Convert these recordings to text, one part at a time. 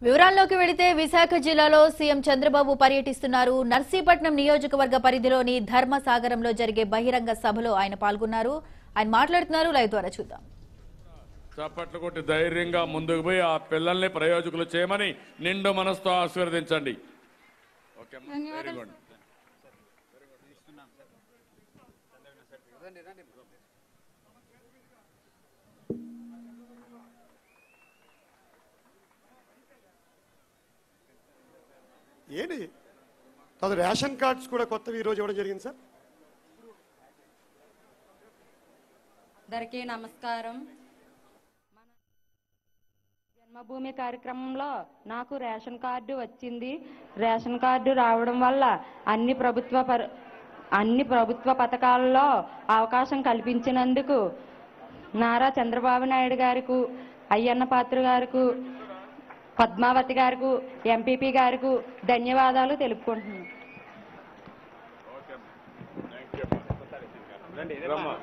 వివరాల్లోకి వెళితే విశాఖ జిల్లాలో సీఎం చంద్రబాబు పర్యటిస్తున్నారు నర్సీపట్నం నియోజకవర్గ పరిధిలోని ధర్మసాగరంలో జరిగే బహిరంగ సభలో ఆయన పాల్గొన్నారు ఆయన మాట్లాడుతున్నారు లైవ్ ద్వారా చూద్దాం చప్పట్లు కొట్టి ధైర్యంగా ముందుకు పోయి ఆ పిల్లల్ని ప్రయోజకులు చేయమని నిండు మనసుతో ఆశీర్వదించండి ఓకే అమ్మా. వెరీ గుడ్ ఏంటి తర్వాత రేషన్ కార్డ్స్ కూడా కొత్తవి ఈరోజు ఇవ్వడం జరిగింది సార్ అందరికీ నమస్కారం మన జన్మభూమి కార్యక్రమంలో నాకు రేషన్ కార్డు వచ్చింది రేషన్ కార్డు రావడం వల్ల అన్ని ప్రభుత్వ పర అన్ని ప్రభుత్వ పథకాలలో అవకాశం కల్పించినందుకు నారా చంద్రబాబు నాయుడు గారికి అయ్యన్న పాత్ర గారికి పద్మావతి గారికి ఎంపీపీ గారికి ధన్యవాదాలు తెలుపుకుంటున్నాను రమ్మా.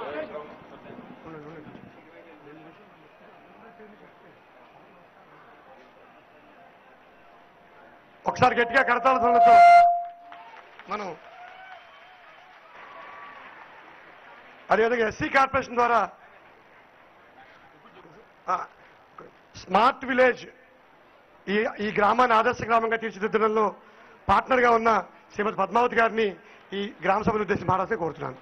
ఒకసారి గట్టిగా కరతాల ధ్వనులతో మనం అదేవిధంగా ఎస్సీ కార్పొరేషన్ ద్వారా ఆ, స్మార్ట్ విలేజ్ ఈ ఈ గ్రామాన్ని ఆదర్శ గ్రామంగా తీర్చిదిద్దడంలో పార్ట్నర్గా ఉన్న శ్రీమతి పద్మావతి గారిని ఈ గ్రామ సభను ఉద్దేశించి మాట్లాడితే కోరుతున్నాను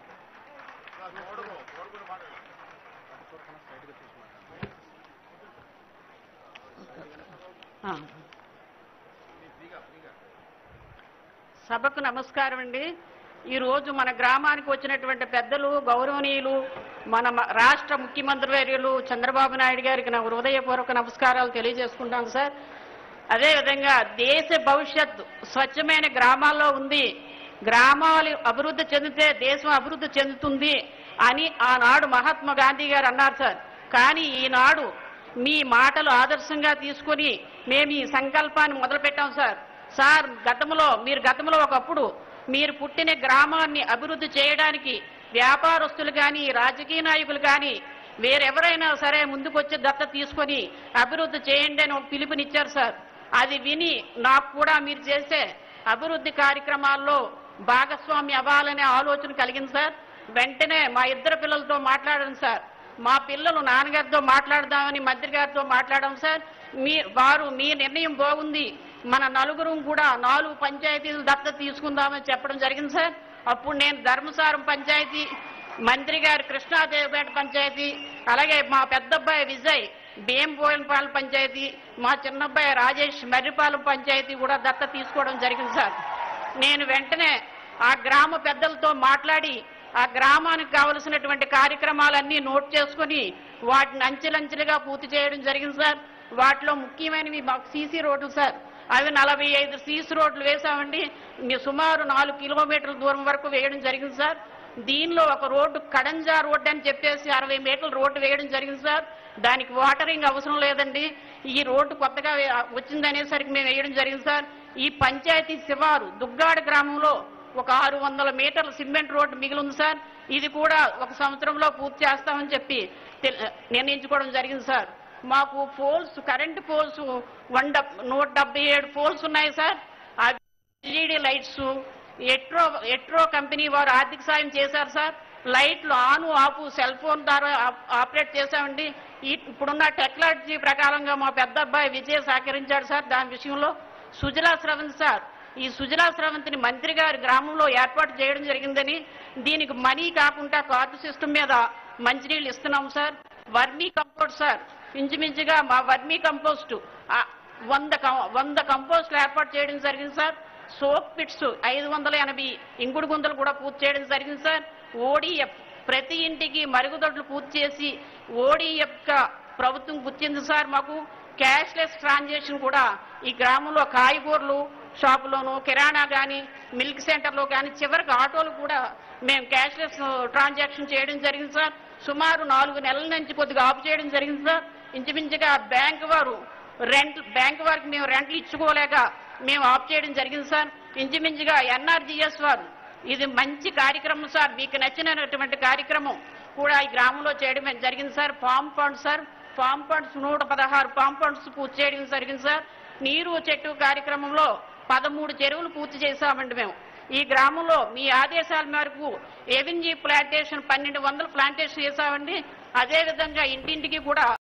సభకు నమస్కారం అండి ఈ రోజు మన గ్రామానికి వచ్చినటువంటి పెద్దలు గౌరవనీయులు మన మ- రాష్ట్ర ముఖ్యమంత్రి వర్యులు చంద్రబాబు నాయుడు గారికి నా హృదయపూర్వక నమస్కారాలు తెలియజేసుకుంటాను సార్ అదేవిధంగా దేశ భవిష్యత్ స్వచ్ఛమైన గ్రామాల్లో ఉంది గ్రామాలు అభివృద్ధి చెందితే దేశం అభివృద్ధి చెందుతుంది అని ఆనాడు మహాత్మా గాంధీ గారు అన్నారు సార్ కానీ ఈనాడు మీ మాటలు ఆదర్శంగా తీసుకొని మేము ఈ సంకల్పాన్ని మొదలుపెట్టాం సార్ సార్ గతంలో మీరు గతంలో ఒకప్పుడు మీరు పుట్టిన గ్రామాన్ని అభివృద్ధి చేయడానికి వ్యాపారస్తులు కానీ రాజకీయ నాయకులు కానీ వేరెవరైనా సరే ముందుకొచ్చి దత్త తీసుకొని అభివృద్ధి చేయండి అని ఒక పిలుపునిచ్చారు సార్ అది విని నాకు కూడా మీరు చేసే అభివృద్ధి కార్యక్రమాల్లో భాగస్వామి అవ్వాలనే ఆలోచన కలిగింది సార్ వెంటనే మా ఇద్దరు పిల్లలతో మాట్లాడాను సార్ మా పిల్లలు నాన్నగారితో మాట్లాడదామని మంత్రి గారితో మాట్లాడాం సార్ మీ వారు మీ నిర్ణయం బాగుంది మన నలుగురు కూడా నాలుగు పంచాయతీలు దత్తత తీసుకుందామని చెప్పడం జరిగింది సార్ అప్పుడు నేను ధర్మసారం పంచాయతీ మంత్రి గారు కృష్ణాదేవిపేట పంచాయతీ అలాగే మా పెద్దబ్బాయి విజయ్ భీంపోయినపాలెం పంచాయతీ మా చిన్నబ్బాయి రాజేష్ మర్రిపాలెం పంచాయతీ కూడా దత్త తీసుకోవడం జరిగింది సార్ నేను వెంటనే ఆ గ్రామ పెద్దలతో మాట్లాడి ఆ గ్రామానికి కావలసినటువంటి కార్యక్రమాలన్నీ నోట్ చేసుకుని వాటిని అంచెలంచెలుగా పూర్తి చేయడం జరిగింది సార్ వాటిలో ముఖ్యమైనవి మాకు సీసీ రోడ్లు సార్ అవి నలభై ఐదు సీసీ రోడ్లు వేసామండి మీ సుమారు నాలుగు కిలోమీటర్ల దూరం వరకు వేయడం జరిగింది సార్ దీనిలో ఒక రోడ్డు కడంజా రోడ్డు అని చెప్పేసి అరవై మీటర్ల రోడ్డు వేయడం జరిగింది సార్ దానికి వాటరింగ్ అవసరం లేదండి ఈ రోడ్డు కొత్తగా వే- వచ్చిందనేసరికి మేము వేయడం జరిగింది సార్ ఈ పంచాయతీ శివారు దుగ్గాడ గ్రామంలో ఒక ఆరు వందల మీటర్ల సిమెంట్ రోడ్డు మిగిలి ఉంది సార్ ఇది కూడా ఒక సంవత్సరంలో పూర్తి చేస్తామని చెప్పి తెల్- నిర్ణయించుకోవడం జరిగింది సార్ మాకు పోల్స్ కరెంటు పోల్స్ వన్ డబ్ నూట డెబ్బై ఏడు పోల్స్ ఉన్నాయి సార్ అవి ఎల్ఈడి లైట్స్ ఎట్రో ఎట్రో కంపెనీ వారు ఆర్థిక సాయం చేశారు సార్ లైట్లు ఆను ఆపు సెల్ ఫోన్ ద్వారా ఆప్- ఆపరేట్ చేశామండి ఈ ఇప్పుడున్న టెక్నాలజీ ప్రకారంగా మా పెద్ద అబ్బాయి విజయ్ సహకరించాడు సార్ దాని విషయంలో సుజలా స్రవంతి సార్ ఈ సుజలా స్రవంతిని మంత్రి గారి గ్రామంలో ఏర్పాటు చేయడం జరిగిందని దీనికి మనీ కాకుండా కార్డు సిస్టమ్ మీద మంచినీళ్ళు ఇస్తున్నాం సార్ వర్మీ కంపోస్ట్ సార్ ఇంచుమించుగా మా వర్మీ కంపోస్ట్ ఆ, వంద కం- వంద కంపోస్ట్లు ఏర్పాటు చేయడం జరిగింది సార్ సోప్ పిట్స్ ఐదు వందల ఎనభై ఇంకుడు గుంతలు కూడా పూర్తి చేయడం జరిగింది సార్ ఓడిఎఫ్ ప్రతి ఇంటికి మరుగుదొడ్లు పూర్తి చేసి ఓడిఎఫ్ గా ప్రభుత్వం గుర్తింది సార్ మాకు క్యాష్లెస్ ట్రాన్సాక్షన్ కూడా ఈ గ్రామంలో కాయగూరలు షాపులోను కిరాణా కానీ మిల్క్ సెంటర్లో కానీ చివరికి ఆటోలు కూడా మేము క్యాష్లెస్ ట్రాన్సాక్షన్ చేయడం జరిగింది సార్ సుమారు నాలుగు నెలల నుంచి కొద్దిగా ఆఫ్ చేయడం జరిగింది సార్ ఇంచుమించుగా బ్యాంక్ వారు రెంట్ బ్యాంక్ వారికి మేము రెంట్లు ఇచ్చుకోలేక మేము ఆఫ్ చేయడం జరిగింది సార్ ఇంచుమించుగా ఎన్ఆర్జీఎస్ వారు ఇది మంచి కార్యక్రమం సార్ మీకు నచ్చినటువంటి కార్యక్రమం కూడా ఈ గ్రామంలో చేయడం జరిగింది sir farm fund sir farm funds నూట పదహారు ఫామ్ ఫండ్స్ పూర్తి చేయడం జరిగింది సార్ నీరు చెట్టు కార్యక్రమంలో పదమూడు చెరువులు పూర్తి చేశామండి మేము ఈ గ్రామంలో మీ ఆదేశాల మేరకు ఎవెన్జీ ప్లాంటేషన్ పన్నెండు వందల ప్లాంటేషన్ చేశామండి అదేవిధంగా ఇంటింటికి కూడా